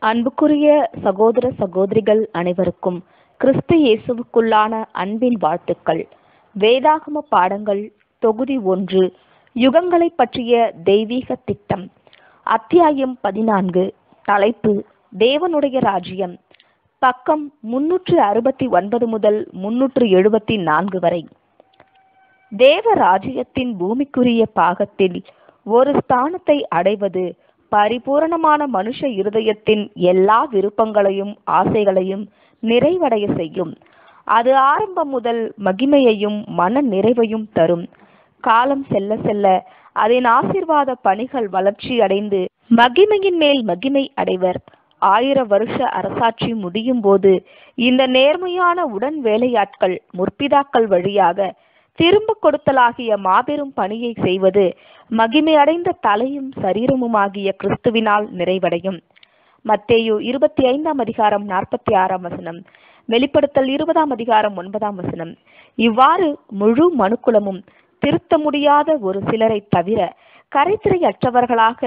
அன்புக்குரிய சகோதர சகோதரிகள் அனைவருக்கும் கிறிஸ்து இயேசுவுக்குள்ளான அன்பின் வாழ்த்துக்கள் வேதாகம பாடங்கள் தொகுதி ஒன்று யுகங்களைப் பற்றிய தெய்வீக திட்டம் அத்தியாயம் பதினான்கு தலைப்பு தேவனுடைய ராஜ்யம் பக்கம் முன்னூற்று அறுபத்தி ஒன்பது முதல் முன்னூற்று எழுபத்தி நான்கு வரை தேவ ராஜ்யத்தின் பூமிக்குரிய பாகத்தில் ஒரு ஸ்தானத்தை அடைவது பரிபூரணமான மனுஷ இருதயத்தின் எல்லா விருப்பங்களையும் ஆசைகளையும் நிறைவடைய செய்யும் அது ஆரம்பம் முதல் மகிமையையும் மன நிறைவையும் தரும் காலம் செல்ல செல்ல அதன் ஆசிர்வாத பணிகள் வளர்ச்சி அடைந்து மகிமையின் மேல் மகிமை அடைவர் ஆயிர வருஷ அரசாட்சி முடியும் போது இந்த நேர்மையான உடன் வேலையாட்கள் முற்பிதாக்கள் வழியாக திரும்ப கொடுத்தலாகிய மாபெரும் பணியை செய்வது மகிமை அடைந்த தலையும் சரீரமுமாகிய கிறிஸ்துவினால் நிறைவடையும் மத்தேயு இருபத்தி ஐந்தாம் அதிகாரம் நாற்பத்தி ஆறாம் வசனம் வெளிப்படுத்தல் இருபதாம் அதிகாரம் ஒன்பதாம் வசனம் இவ்வாறு முழு மனுக்குலமும் திருத்த முடியாத ஒரு சிலரை தவிர கரைத்திரையற்றவர்களாக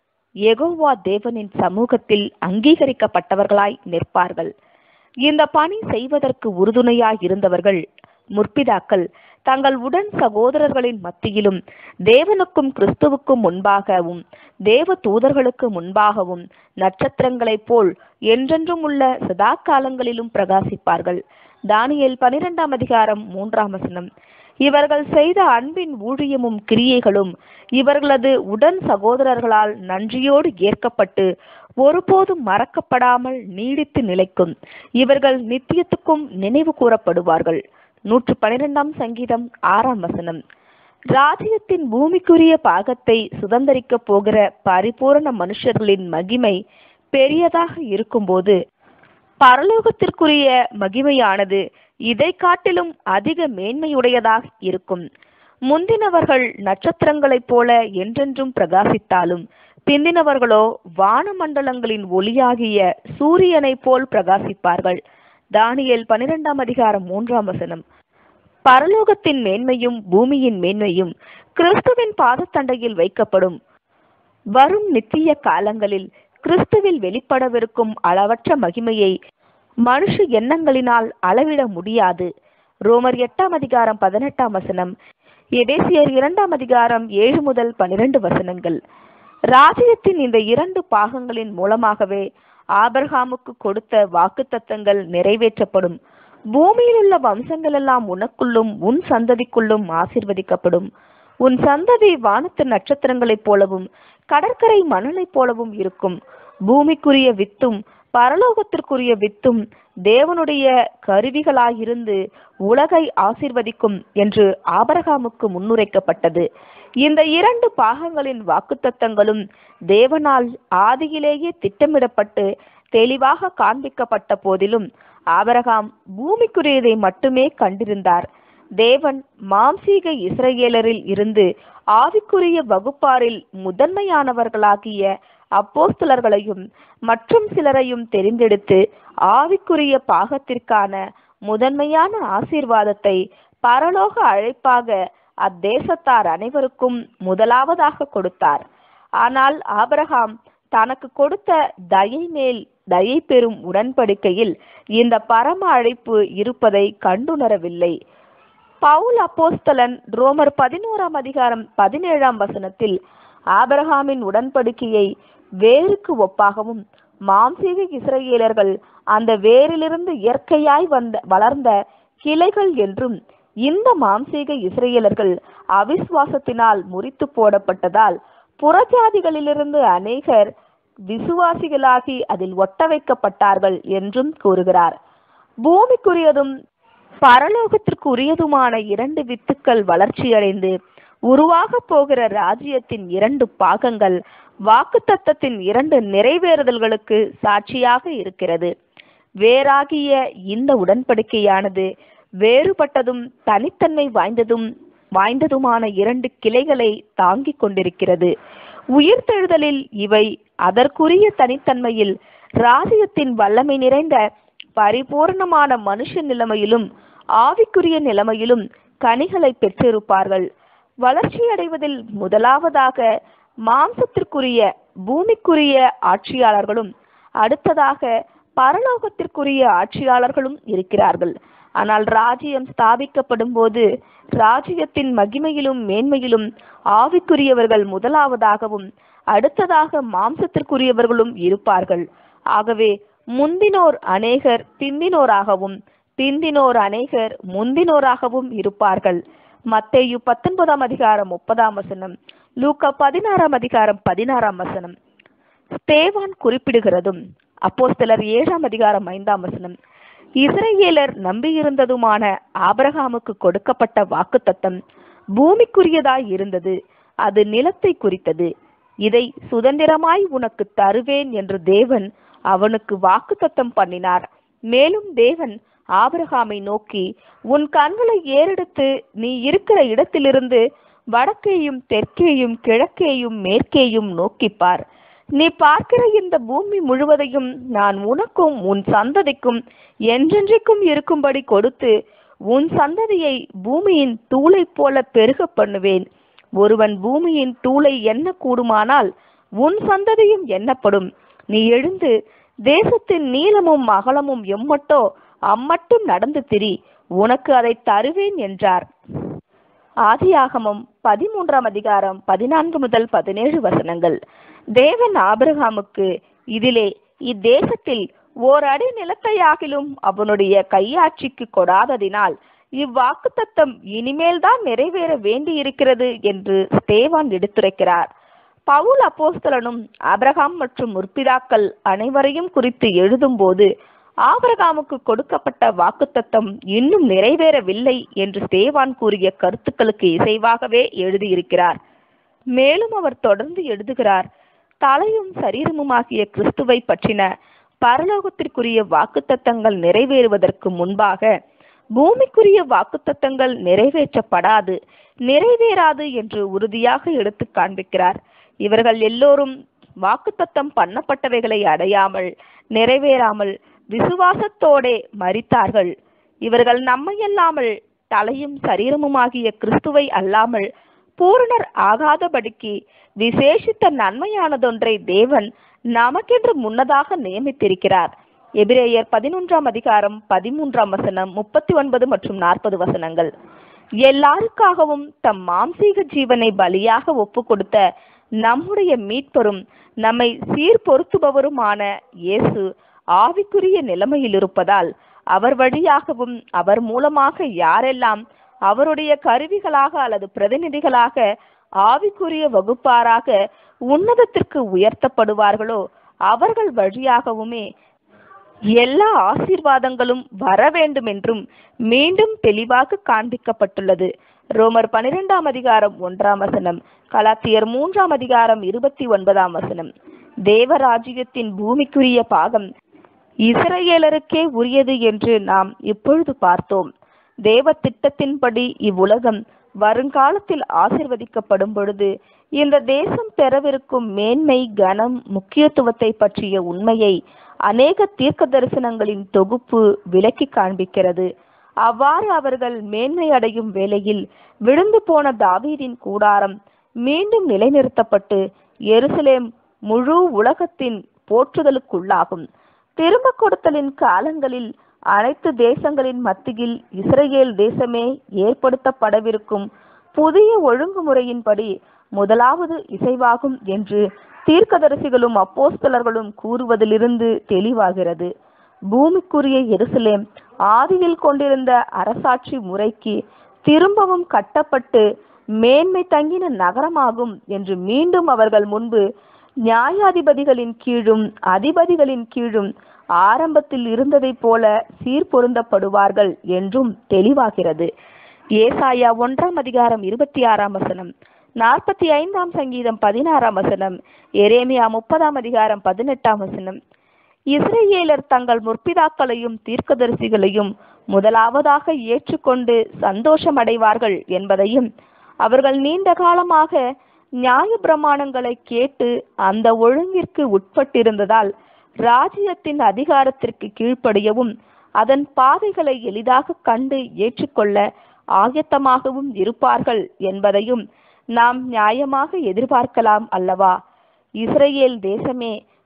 எகோவா தேவனின் சமூகத்தில் அங்கீகரிக்கப்பட்டவர்களாய் நிற்பார்கள் இந்த பணி செய்வதற்கு உறுதுணையாய் இருந்தவர்கள் முற்பிதாக்கள் தங்கள் உடன் சகோதரர்களின் மத்தியிலும் தேவனுக்கும் கிறிஸ்துவுக்கும் முன்பாகவும் தேவ தூதர்களுக்கு முன்பாகவும் நட்சத்திரங்களைப் போல் என்றென்றும் உள்ள சதா காலங்களிலும் பிரகாசிப்பார்கள் தானியல் பனிரெண்டாம் அதிகாரம் மூன்றாம் வசனம் இவர்கள் செய்த அன்பின் ஊழியமும் கிரியைகளும் இவர்களது உடன் சகோதரர்களால் நன்றியோடு ஏற்கப்பட்டு ஒருபோதும் மறக்கப்படாமல் நீடித்து நிலைக்கும் இவர்கள் நித்தியத்துக்கும் நினைவு கூறப்படுவார்கள் நூற்று பனிரெண்டாம் சங்கீதம் ஆறாம் வசனம் ராஜ்யத்தின் பூமிக்குரிய பாகத்தை சுதந்திரிக்க போகிற பரிபூரண மனுஷர்களின் மகிமை பெரியதாக இருக்கும்போது பரலோகத்திற்குரிய மகிமையானது இதை காட்டிலும் அதிக மேன்மையுடையதாக இருக்கும் முந்தினவர்கள் நட்சத்திரங்களைப் போல என்றென்றும் பிரகாசித்தாலும் பிந்தினவர்களோ வானமண்டலங்களின் ஒளியாகிய சூரியனைப் போல் பிரகாசிப்பார்கள் தானியல் பனிரெண்டாம் அதிகாரம் மூன்றாம் வசனம் பரலோகத்தின் மேன்மையும் பூமியின் மேன்மையும் கிறிஸ்துவின் பாதத்தண்டையில் வைக்கப்படும் வரும் நித்திய காலங்களில் கிறிஸ்துவில் வெளிப்படவிருக்கும் அளவற்ற மகிமையை மனுஷ எண்ணங்களினால் அளவிட முடியாது ரோமர் எட்டாம் அதிகாரம் பதினெட்டாம் வசனம் எபேசியர் இரண்டாம் அதிகாரம் ஏழு முதல் பனிரெண்டு வசனங்கள் ராஜ்யத்தின் இந்த இரண்டு பாகங்களின் மூலமாகவே ஆபர்காமுக்கு கொடுத்த வாக்குத்தத்தங்கள் நிறைவேற்றப்படும் பூமியில் உள்ள வம்சங்கள் எல்லாம் உனக்குள்ளும் உன் சந்ததிக்குள்ளும் ஆசிர்வதிக்கப்படும் உன் சந்ததி வானத்து நட்சத்திரங்களைப் போலவும் கடற்கரை மணலைப் போலவும் இருக்கும் பூமிக்குரிய வித்தும் பரலோகத்திற்குரிய வித்தும் தேவனுடைய கருவிகளாயிருந்து உலகை ஆசிர்வதிக்கும் என்று ஆபரகாமுக்கு முன்னுரைக்கப்பட்டது இந்த இரண்டு பாகங்களின் வாக்குத்தத்தங்களும் தேவனால் ஆதியிலேயே திட்டமிடப்பட்டு தெளிவாக காண்பிக்கப்பட்ட போதிலும் ஆபரகாம் பூமிக்குரியதை மட்டுமே கண்டிருந்தார் தேவன் மாம்சீக இஸ்ரேலரில் இருந்து ஆவிக்குரிய வகுப்பாரில் முதன்மையானவர்களாகிய அப்போஸ்தலர்களையும் மற்றும் சிலரையும் தெரிந்தெடுத்து ஆவிக்குரிய பாகத்திற்கான முதன்மையான ஆசீர்வாதத்தை பரலோக அழைப்பாக அத்தேசத்தார் அனைவருக்கும் முதலாவதாக கொடுத்தார் ஆனால் ஆபரகாம் தனக்கு கொடுத்த தயை மேல் தயை பெறும் உடன்படிக்கையில் இந்த பரம அழைப்பு இருப்பதை கண்டுணரவில்லை பவுல் அப்போஸ்தலன் ரோமர் பதினோராம் அதிகாரம் பதினேழாம் வசனத்தில் ஆபரகாமின் உடன்படிக்கையை வேருக்கு ஒப்பாகவும் மாம்சீக இஸ்ரேலர்கள் அந்த வேரிலிருந்து இயற்கையாய் வந்த வளர்ந்த கிளைகள் என்றும் இந்த மாம்சீக இஸ்ரேலர்கள் அவிசுவாசத்தினால் முறித்து போடப்பட்டதால் புறஜாதிகளிலிருந்து அநேகர் விசுவாசிகளாகி அதில் ஒட்ட வைக்கப்பட்டார்கள் என்றும் கூறுகிறார் பூமிக்குரியதும் பரலோகத்திற்கு உரியதுமான இரண்டு வித்துக்கள் வளர்ச்சியடைந்து உருவாக போகிற ராஜ்யத்தின் இரண்டு பாகங்கள் வாக்குத்தத்தத்தின் இரண்டு நிறைவேறுதல்களுக்கு சாட்சியாக இருக்கிறது வேறாகிய இந்த உடன்படிக்கையானது வேறுபட்டதும் தனித்தன்மை வாய்ந்ததும் வாய்ந்ததுமான இரண்டு கிளைகளை தாங்கிக் கொண்டிருக்கிறது உயிர்த்தெழுதலில் இவை அதற்குரிய தனித்தன்மையில் ராஜ்யத்தின் வல்லமை நிறைந்த பரிபூர்ணமான மனுஷ நிலைமையிலும் ஆவிக்குரிய நிலைமையிலும் கனிகளை பெற்றிருப்பார்கள் வளர்ச்சியடைவதில் முதலாவதாக மாம்சத்திற்குரிய பூமிக்குரிய ஆட்சியாளர்களும் அடுத்ததாக பரலோகத்திற்குரிய ஆட்சியாளர்களும் இருக்கிறார்கள் ஆனால் ராஜ்யம் ஸ்தாபிக்கப்படும் போது ராஜ்யத்தின் மகிமையிலும் மேன்மையிலும் ஆவிக்குரியவர்கள் முதலாவதாகவும் அடுத்ததாக மாம்சத்திற்குரியவர்களும் இருப்பார்கள் ஆகவே முந்தினோர் அநேகர் பிந்தினோராகவும் பிந்தினோர் அநேகர் முந்தினோராகவும் இருப்பார்கள் மத்தேயு பத்தொன்பதாம் அதிகாரம் முப்பதாம் வசனம் லூக்கா பதினாறாம் அதிகாரம் பதினாறாம் வசனம் ஸ்தேவான் குறிப்பிடுகிறதும் அப்போஸ்தலர் ஏழாம் அதிகாரம் ஐந்தாம் வசனம் இஸ்ரேலர் நம்பியிருந்ததுமான ஆபிரகாமுக்கு கொடுக்கப்பட்ட வாக்குத்தத்தம் பூமிக்குரியதாய் இருந்தது அது நிலத்தை குறித்தது இதை சுதந்திரமாய் உனக்கு தருவேன் என்று தேவன் அவனுக்கு வாக்குத்தத்தம் பண்ணினார் மேலும் தேவன் ஆபிரகாமை நோக்கி உன் கண்களை ஏறெடுத்து நீ இருக்கிற இடத்திலிருந்து வடக்கேயும் தெற்கேயும் கிழக்கேயும் மேற்கேயும் நோக்கிப்பார் நீ பார்க்கிற இந்த பூமி முழுவதையும் நான் உனக்கும் உன் சந்ததிக்கும் என்றென்றைக்கும் இருக்கும்படி கொடுத்து உன் சந்ததியை பூமியின் தூளைப் போல பெருக பண்ணுவேன் ஒருவன் பூமியின் தூளை எண்ண கூடுமானால் உன் சந்ததியும் எண்ணப்படும் நீ எழுந்து தேசத்தின் நீளமும் அகலமும் எம்மட்டோ அம்மட்டும் நடந்து திரி உனக்கு அதை தருவேன் என்றார் ஆதியாகமம் பதிமூன்றாம் அதிகாரம் பதினான்கு முதல் பதினேழு வசனங்கள் தேவன் ஆபிரகாமுக்கு இதிலே இத்தேசத்தில் ஓர் அடி நிலத்தையாகிலும் அவனுடைய கையாட்சிக்கு கொடாததினால் இவ்வாக்குத்தத்தம் இனிமேல் தான் நிறைவேற வேண்டியிருக்கிறது என்று ஸ்தேவான் எடுத்துரைக்கிறார் பவுல் அப்போஸ்தலனும் ஆபிரகாம் மற்றும் முற்பிதாக்கள் அனைவரையும் குறித்து எழுதும்போது ஆபிரகாமுக்கு கொடுக்கப்பட்ட வாக்குத்தத்தம் இன்னும் நிறைவேறவில்லை என்று ஸ்தேவான் கூறிய கருத்துக்களுக்கு இசைவாகவே எழுதியிருக்கிறார் மேலும் அவர் தொடர்ந்து எழுதுகிறார் தலையும் சரீரமுமாகிய கிறிஸ்துவை பற்றின பரலோகத்திற்குரிய வாக்குத்தத்தங்கள் நிறைவேறுவதற்கு முன்பாக பூமிக்குரிய வாக்குத்தத்தங்கள் நிறைவேற்றப்படாது நிறைவேறாது என்று உறுதியாக எடுத்து காண்பிக்கிறார் இவர்கள் எல்லோரும் வாக்குத்தத்தம் பண்ணப்பட்டவைகளை அடையாமல் நிறைவேறாமல் விசுவாசத்தோடே மரித்தார்கள் இவர்கள் நம்மையல்லாமல் தலையும் சரீரமுமாகிய கிறிஸ்துவை அல்லாமல் பூரணர் ஆகாதபடிக்கு விசேஷித்த நன்மையானதொன்றை தேவன் நமக்கென்று முன்னதாக நியமித்திருக்கிறார் எபிரேயர் பதினொன்றாம் அதிகாரம் பதிமூன்றாம் வசனம் முப்பத்தி ஒன்பது மற்றும் நாற்பது வசனங்கள் எல்லாருக்காகவும் தம் மாம்சீக ஜீவனை பலியாக ஒப்பு கொடுத்த நம்முடைய மீட்பரும் நம்மை சீர்பொருத்துபவருமான இயேசு ஆவிக்குரிய நிலைமையில் இருப்பதால் அவர் வழியாகவும் அவர் மூலமாக யாரெல்லாம் அவருடைய கருவிகளாக அல்லது பிரதிநிதிகளாக ஆவிக்குரிய வகுப்பாராக உன்னதத்திற்கு உயர்த்தப்படுவார்களோ அவர்கள் வழியாகவுமே எல்லா ஆசீர்வாதங்களும் வர வேண்டும் என்றும் மீண்டும் தெளிவாக காண்பிக்கப்பட்டுள்ளது ரோமர் பனிரெண்டாம் அதிகாரம் ஒன்றாம் வசனம் கலாத்தியர் மூன்றாம் அதிகாரம் இருபத்தி ஒன்பதாம் வசனம் தேவராஜ்யத்தின் பூமிக்குரிய பாகம் இஸ்ரேலருக்கே உரியது என்று நாம் இப்பொழுது பார்த்தோம் தேவ திட்டத்தின்படி இவ்வுலகம் வருங்காலத்தில் ஆசிர்வதிக்கப்படும் பொழுது இந்த தேசம் பெறவிருக்கும் மேன்மை கனம் முக்கியத்துவத்தை பற்றிய உண்மையை அநேக தீர்க்க தரிசனங்களின் தொகுப்பு விளக்கி காண்பிக்கிறது அவ்வாறு அவர்கள் மேன்மை அடையும் வேளையில் விழுந்து போன தாவீதின் கூடாரம் மீண்டும் நிலைநிறுத்தப்பட்டு எருசலேம் முழு உலகத்தின் போற்றுதலுக்குள்ளாகும் திரும்ப கொடுத்தலின் காலங்களில் அனைத்து தேசங்களின் மத்தியில் இஸ்ரேல் தேசமே ஏற்படுத்தப்படவிருக்கும் புதிய ஒழுங்குமுறையின்படி முதலாவது இசைவாகும் என்று தீர்க்கதரிசிகளும் அப்போஸ்தலர்களும் கூறுவதிலிருந்து தெளிவாகிறது பூமிக்குரிய எருசலேம் ஆதியில் கொண்டிருந்த அரசாட்சி முறைக்கு திரும்பவும் கட்டப்பட்டு மேன்மை தங்கின நகரமாகும் என்று மீண்டும் அவர்கள் முன்பு நியாயாதிபதிகளின் கீழும் அதிபதிகளின் கீழும் ஆரம்பத்தில் இருந்ததைப் போல சீர்பொருந்தப்படுவார்கள் என்றும் தெளிவாகிறது ஏசாயா ஒன்றாம் அதிகாரம் இருபத்தி ஆறாம் வசனம் நாற்பத்தி ஐந்தாம் சங்கீதம் பதினாறாம் வசனம் எரேமியா முப்பதாம் அதிகாரம் பதினெட்டாம் வசனம் இஸ்ரேலர் தங்கள் முற்பிதாக்களையும் தீர்க்கதரிசிகளையும் முதலாவதாக ஏற்றுக்கொண்டு சந்தோஷம் அடைவார்கள் என்பதையும் அவர்கள் நீண்ட காலமாக நியாய பிரமாணங்களை கேட்டு அந்த ஒழுங்கிற்கு உட்பட்டிருந்ததால் ராஜ்யத்தின் அதிகாரத்திற்கு கீழ்ப்படியவும் அதன் பாதைகளை எளிதாக கண்டு ஏற்றுக்கொள்ள ஆயத்தமாகவும் இருப்பார்கள் என்பதையும் நாம் நியாயமாக எதிர்பார்க்கலாம் அல்லவா இஸ்ரேல் தேசமே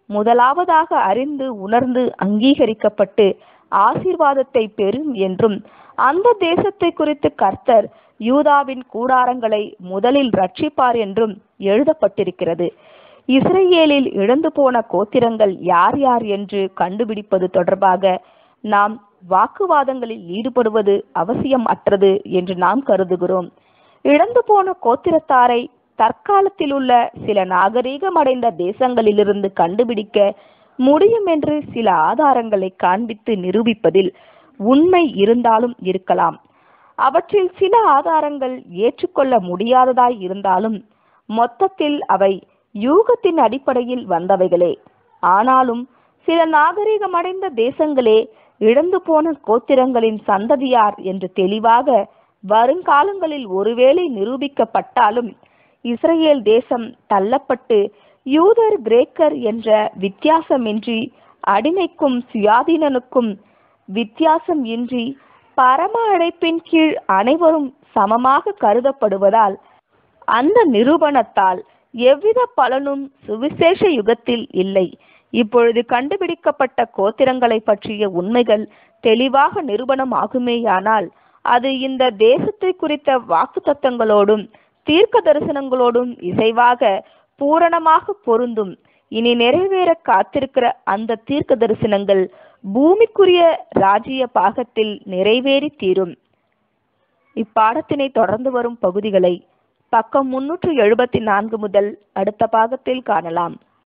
முதலாவதாக அறிந்து உணர்ந்து அங்கீகரிக்கப்பட்டு ஆசீர்வாதத்தை பெறும் என்றும் அந்த தேசத்தை குறித்து கர்த்தர் யூதாவின் கூடாரங்களை முதலில் ரட்சிப்பார் என்றும் எழுதப்பட்டிருக்கிறது இஸ்ரேலில் இழந்து போன கோத்திரங்கள் யார் யார் என்று கண்டுபிடிப்பது தொடர்பாக நாம் வாக்குவாதங்களில் ஈடுபடுவது அவசியம் அற்றது என்று நாம் கருதுகிறோம் இழந்து போன கோத்திரத்தாரை தற்காலத்தில் உள்ள சில நாகரீகம் அடைந்த தேசங்களிலிருந்து கண்டுபிடிக்க முடியும் என்று சில ஆதாரங்களை காண்பித்து நிரூபிப்பதில் உண்மை இருந்தாலும் இருக்கலாம் அவற்றில் சில ஆதாரங்கள் ஏற்றுக்கொள்ள முடியாததாய் இருந்தாலும் மொத்தத்தில் அவை யூகத்தின் அடிப்படையில் வந்தவைகளே ஆனாலும் சில நாகரிகமடைந்த தேசங்களே இழந்து போன கோத்திரங்களின் சந்ததியார் என்று தெளிவாக வருங்காலங்களில் ஒருவேளை நிரூபிக்கப்பட்டாலும் இஸ்ரேல் தேசம் தள்ளப்பட்டு யூதர் கிரேக்கர் என்ற வித்தியாசமின்றி அடிமைக்கும் சுயாதீனனுக்கும் வித்தியாசம் இன்றி பரம அழைப்பின் கீழ் அனைவரும் சமமாக கருதப்படுவதால் அந்த நிரூபணத்தால் எவ்வித பலனும் சுவிசேஷ யுகத்தில் இல்லை இப்பொழுது கண்டுபிடிக்கப்பட்ட கோத்திரங்களை பற்றிய உண்மைகள் தெளிவாக நிரூபணம் ஆகுமேயானால் அது இந்த தேசத்தை குறித்த வாக்கு தத்தங்களோடும் தீர்க்க தரிசனங்களோடும் இசைவாக பூரணமாக பொருந்தும் இனி நிறைவேற காத்திருக்கிற அந்த தீர்க்க தரிசனங்கள் பூமிக்குரிய ராஜ்ய பாகத்தில் நிறைவேறி தீரும் இப்பாடத்தினை தொடர்ந்து வரும் பகுதிகளை பக்கம் முன்னூற்று எழுபத்தி நான்கு முதல் அடுத்த பாகத்தில் காணலாம்